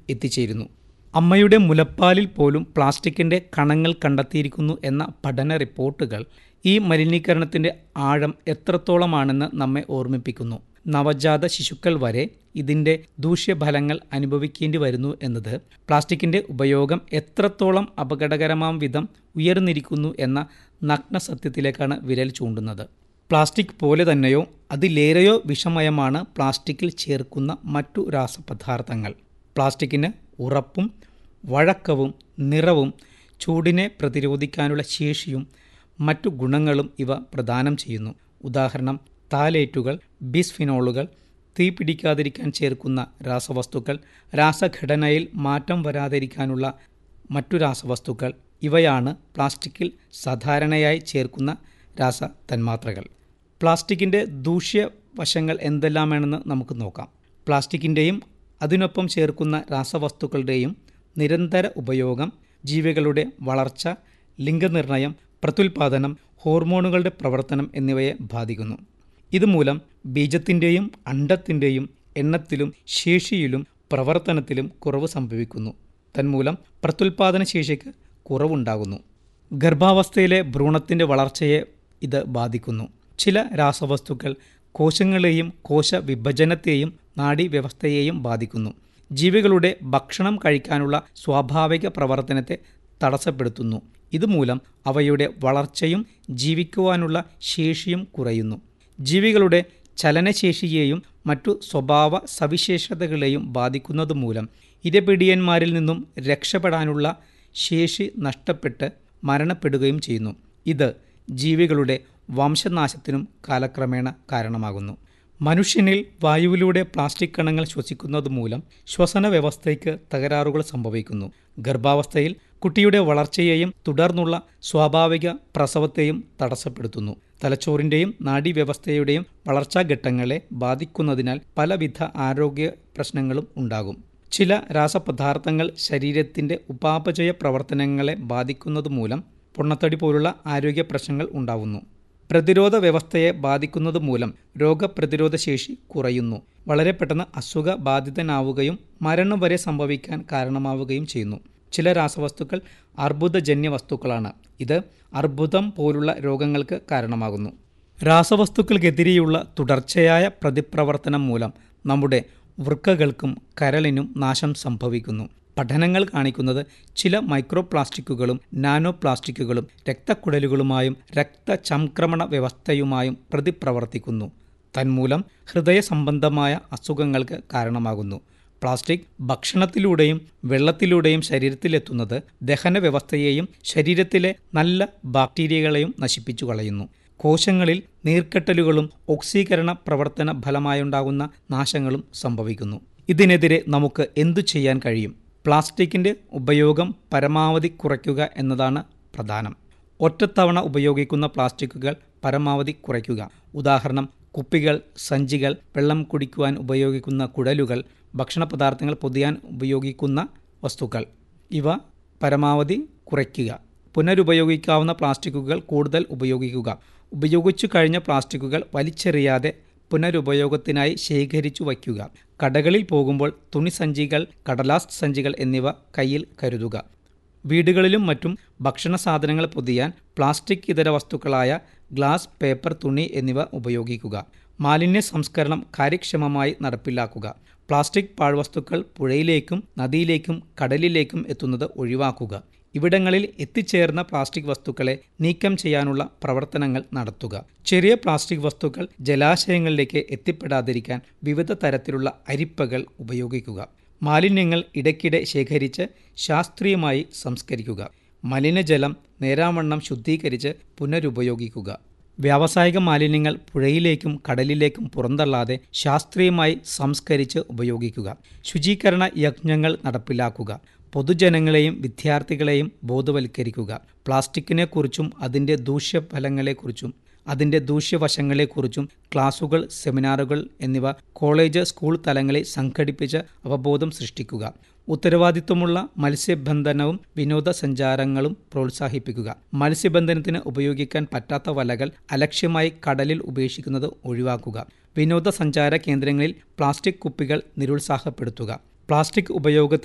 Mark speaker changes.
Speaker 1: എത്തിച്ചേരുന്നു അമ്മയുടെ മുലപ്പാലിൽ പോലും പ്ലാസ്റ്റിക്കിൻ്റെ കണങ്ങൾ കണ്ടെത്തിയിരിക്കുന്നു എന്ന പഠന റിപ്പോർട്ടുകൾ ഈ മലിനീകരണത്തിൻ്റെ ആഴം എത്രത്തോളമാണെന്ന് നമ്മെ ഓർമ്മിപ്പിക്കുന്നു നവജാത ശിശുക്കൾ വരെ ഇതിൻ്റെ ദൂഷ്യഫലങ്ങൾ അനുഭവിക്കേണ്ടി വരുന്നു എന്നത് പ്ലാസ്റ്റിക്കിൻ്റെ ഉപയോഗം എത്രത്തോളം അപകടകരമാം വിധം ഉയർന്നിരിക്കുന്നു എന്ന നഗ്ന സത്യത്തിലേക്കാണ് വിരൽ ചൂണ്ടുന്നത് പ്ലാസ്റ്റിക് പോലെ തന്നെയോ അതിലേറെയോ വിഷമയമാണ് പ്ലാസ്റ്റിക്കിൽ ചേർക്കുന്ന മറ്റു രാസപദാർത്ഥങ്ങൾ പ്ലാസ്റ്റിക്കിന് ഉറപ്പും വഴക്കവും നിറവും ചൂടിനെ പ്രതിരോധിക്കാനുള്ള ശേഷിയും മറ്റു ഗുണങ്ങളും ഇവ പ്രദാനം ചെയ്യുന്നു ഉദാഹരണം താലേറ്റുകൾ ബിസ്ഫിനോളുകൾ തീ പിടിക്കാതിരിക്കാൻ ചേർക്കുന്ന രാസവസ്തുക്കൾ രാസഘടനയിൽ മാറ്റം വരാതിരിക്കാനുള്ള മറ്റു രാസവസ്തുക്കൾ ഇവയാണ് പ്ലാസ്റ്റിക്കിൽ സാധാരണയായി ചേർക്കുന്ന രാസ തന്മാത്രകൾ പ്ലാസ്റ്റിക്കിൻ്റെ ദൂഷ്യവശങ്ങൾ എന്തെല്ലാമാണെന്ന് നമുക്ക് നോക്കാം പ്ലാസ്റ്റിക്കിൻ്റെയും അതിനൊപ്പം ചേർക്കുന്ന രാസവസ്തുക്കളുടെയും നിരന്തര ഉപയോഗം ജീവികളുടെ വളർച്ച ലിംഗനിർണയം പ്രത്യുൽപാദനം ഹോർമോണുകളുടെ പ്രവർത്തനം എന്നിവയെ ബാധിക്കുന്നു ഇതുമൂലം ബീജത്തിൻ്റെയും അണ്ടത്തിൻ്റെയും എണ്ണത്തിലും ശേഷിയിലും പ്രവർത്തനത്തിലും കുറവ് സംഭവിക്കുന്നു തന്മൂലം പ്രത്യുൽപാദന ശേഷിക്ക് കുറവുണ്ടാകുന്നു ഗർഭാവസ്ഥയിലെ ഭ്രൂണത്തിൻ്റെ വളർച്ചയെ ഇത് ബാധിക്കുന്നു ചില രാസവസ്തുക്കൾ കോശങ്ങളെയും കോശ വിഭജനത്തെയും നാഡീവ്യവസ്ഥയെയും ബാധിക്കുന്നു ജീവികളുടെ ഭക്ഷണം കഴിക്കാനുള്ള സ്വാഭാവിക പ്രവർത്തനത്തെ തടസ്സപ്പെടുത്തുന്നു ഇതുമൂലം അവയുടെ വളർച്ചയും ജീവിക്കുവാനുള്ള ശേഷിയും കുറയുന്നു ജീവികളുടെ ചലനശേഷിയെയും മറ്റു സ്വഭാവ സവിശേഷതകളെയും ബാധിക്കുന്നത് മൂലം ഇരപിടിയന്മാരിൽ നിന്നും രക്ഷപ്പെടാനുള്ള ശേഷി നഷ്ടപ്പെട്ട് മരണപ്പെടുകയും ചെയ്യുന്നു ഇത് ജീവികളുടെ വംശനാശത്തിനും കാലക്രമേണ കാരണമാകുന്നു മനുഷ്യനിൽ വായുവിലൂടെ പ്ലാസ്റ്റിക് കണങ്ങൾ ശ്വസിക്കുന്നത് മൂലം ശ്വസന വ്യവസ്ഥയ്ക്ക് തകരാറുകൾ സംഭവിക്കുന്നു ഗർഭാവസ്ഥയിൽ കുട്ടിയുടെ വളർച്ചയെയും തുടർന്നുള്ള സ്വാഭാവിക പ്രസവത്തെയും തടസ്സപ്പെടുത്തുന്നു തലച്ചോറിൻ്റെയും നാഡീവ്യവസ്ഥയുടെയും വളർച്ചാഘട്ടങ്ങളെ ബാധിക്കുന്നതിനാൽ പലവിധ ആരോഗ്യ പ്രശ്നങ്ങളും ഉണ്ടാകും ചില രാസപദാർത്ഥങ്ങൾ ശരീരത്തിൻ്റെ ഉപാപചയ പ്രവർത്തനങ്ങളെ ബാധിക്കുന്നത് മൂലം പൊണ്ണത്തടി പോലുള്ള ആരോഗ്യ പ്രശ്നങ്ങൾ ഉണ്ടാവുന്നു പ്രതിരോധ വ്യവസ്ഥയെ ബാധിക്കുന്നത് മൂലം രോഗപ്രതിരോധ ശേഷി കുറയുന്നു വളരെ പെട്ടെന്ന് അസുഖ ബാധിതനാവുകയും മരണം വരെ സംഭവിക്കാൻ കാരണമാവുകയും ചെയ്യുന്നു ചില രാസവസ്തുക്കൾ അർബുദജന്യ വസ്തുക്കളാണ് ഇത് അർബുദം പോലുള്ള രോഗങ്ങൾക്ക് കാരണമാകുന്നു രാസവസ്തുക്കൾക്കെതിരെയുള്ള തുടർച്ചയായ പ്രതിപ്രവർത്തനം മൂലം നമ്മുടെ വൃക്കകൾക്കും കരളിനും നാശം സംഭവിക്കുന്നു പഠനങ്ങൾ കാണിക്കുന്നത് ചില മൈക്രോ പ്ലാസ്റ്റിക്കുകളും നാനോ പ്ലാസ്റ്റിക്കുകളും രക്തക്കുഴലുകളുമായും രക്തചംക്രമണ വ്യവസ്ഥയുമായും പ്രതിപ്രവർത്തിക്കുന്നു തന്മൂലം ഹൃദയ സംബന്ധമായ അസുഖങ്ങൾക്ക് കാരണമാകുന്നു പ്ലാസ്റ്റിക് ഭക്ഷണത്തിലൂടെയും വെള്ളത്തിലൂടെയും ശരീരത്തിലെത്തുന്നത് ദഹന വ്യവസ്ഥയെയും ശരീരത്തിലെ നല്ല ബാക്ടീരിയകളെയും നശിപ്പിച്ചു കളയുന്നു കോശങ്ങളിൽ നീർക്കെട്ടലുകളും ഓക്സീകരണ പ്രവർത്തന ഫലമായുണ്ടാകുന്ന നാശങ്ങളും സംഭവിക്കുന്നു ഇതിനെതിരെ നമുക്ക് എന്തു ചെയ്യാൻ കഴിയും പ്ലാസ്റ്റിക്കിൻ്റെ ഉപയോഗം പരമാവധി കുറയ്ക്കുക എന്നതാണ് പ്രധാനം ഒറ്റത്തവണ ഉപയോഗിക്കുന്ന പ്ലാസ്റ്റിക്കുകൾ പരമാവധി കുറയ്ക്കുക ഉദാഹരണം കുപ്പികൾ സഞ്ചികൾ വെള്ളം കുടിക്കുവാൻ ഉപയോഗിക്കുന്ന കുഴലുകൾ ഭക്ഷണ പദാർത്ഥങ്ങൾ പൊതിയാൻ ഉപയോഗിക്കുന്ന വസ്തുക്കൾ ഇവ പരമാവധി കുറയ്ക്കുക പുനരുപയോഗിക്കാവുന്ന പ്ലാസ്റ്റിക്കുകൾ കൂടുതൽ ഉപയോഗിക്കുക ഉപയോഗിച്ചു കഴിഞ്ഞ പ്ലാസ്റ്റിക്കുകൾ വലിച്ചെറിയാതെ പുനരുപയോഗത്തിനായി ശേഖരിച്ചു വയ്ക്കുക കടകളിൽ പോകുമ്പോൾ തുണിസഞ്ചികൾ കടലാസ് സഞ്ചികൾ എന്നിവ കയ്യിൽ കരുതുക വീടുകളിലും മറ്റും ഭക്ഷണ സാധനങ്ങൾ പൊതിയാൻ പ്ലാസ്റ്റിക് ഇതര വസ്തുക്കളായ ഗ്ലാസ് പേപ്പർ തുണി എന്നിവ ഉപയോഗിക്കുക മാലിന്യ സംസ്കരണം കാര്യക്ഷമമായി നടപ്പിലാക്കുക പ്ലാസ്റ്റിക് പാഴ്വസ്തുക്കൾ പുഴയിലേക്കും നദിയിലേക്കും കടലിലേക്കും എത്തുന്നത് ഒഴിവാക്കുക ഇവിടങ്ങളിൽ എത്തിച്ചേർന്ന പ്ലാസ്റ്റിക് വസ്തുക്കളെ നീക്കം ചെയ്യാനുള്ള പ്രവർത്തനങ്ങൾ നടത്തുക ചെറിയ പ്ലാസ്റ്റിക് വസ്തുക്കൾ ജലാശയങ്ങളിലേക്ക് എത്തിപ്പെടാതിരിക്കാൻ വിവിധ തരത്തിലുള്ള അരിപ്പകൾ ഉപയോഗിക്കുക മാലിന്യങ്ങൾ ഇടയ്ക്കിടെ ശേഖരിച്ച് ശാസ്ത്രീയമായി സംസ്കരിക്കുക മലിനജലം നേരാവണ്ണം ശുദ്ധീകരിച്ച് പുനരുപയോഗിക്കുക വ്യാവസായിക മാലിന്യങ്ങൾ പുഴയിലേക്കും കടലിലേക്കും പുറന്തള്ളാതെ ശാസ്ത്രീയമായി സംസ്കരിച്ച് ഉപയോഗിക്കുക ശുചീകരണ യജ്ഞങ്ങൾ നടപ്പിലാക്കുക പൊതുജനങ്ങളെയും വിദ്യാർത്ഥികളെയും ബോധവൽക്കരിക്കുക പ്ലാസ്റ്റിക്കിനെക്കുറിച്ചും അതിൻ്റെ ദൂഷ്യഫലങ്ങളെക്കുറിച്ചും അതിൻ്റെ ദൂഷ്യവശങ്ങളെക്കുറിച്ചും ക്ലാസുകൾ സെമിനാറുകൾ എന്നിവ കോളേജ് സ്കൂൾ തലങ്ങളിൽ സംഘടിപ്പിച്ച് അവബോധം സൃഷ്ടിക്കുക ഉത്തരവാദിത്വമുള്ള മത്സ്യബന്ധനവും വിനോദസഞ്ചാരങ്ങളും പ്രോത്സാഹിപ്പിക്കുക മത്സ്യബന്ധനത്തിന് ഉപയോഗിക്കാൻ പറ്റാത്ത വലകൾ അലക്ഷ്യമായി കടലിൽ ഉപേക്ഷിക്കുന്നത് ഒഴിവാക്കുക വിനോദസഞ്ചാര കേന്ദ്രങ്ങളിൽ പ്ലാസ്റ്റിക് കുപ്പികൾ നിരുത്സാഹപ്പെടുത്തുക പ്ലാസ്റ്റിക് ഉപയോഗത്തിന്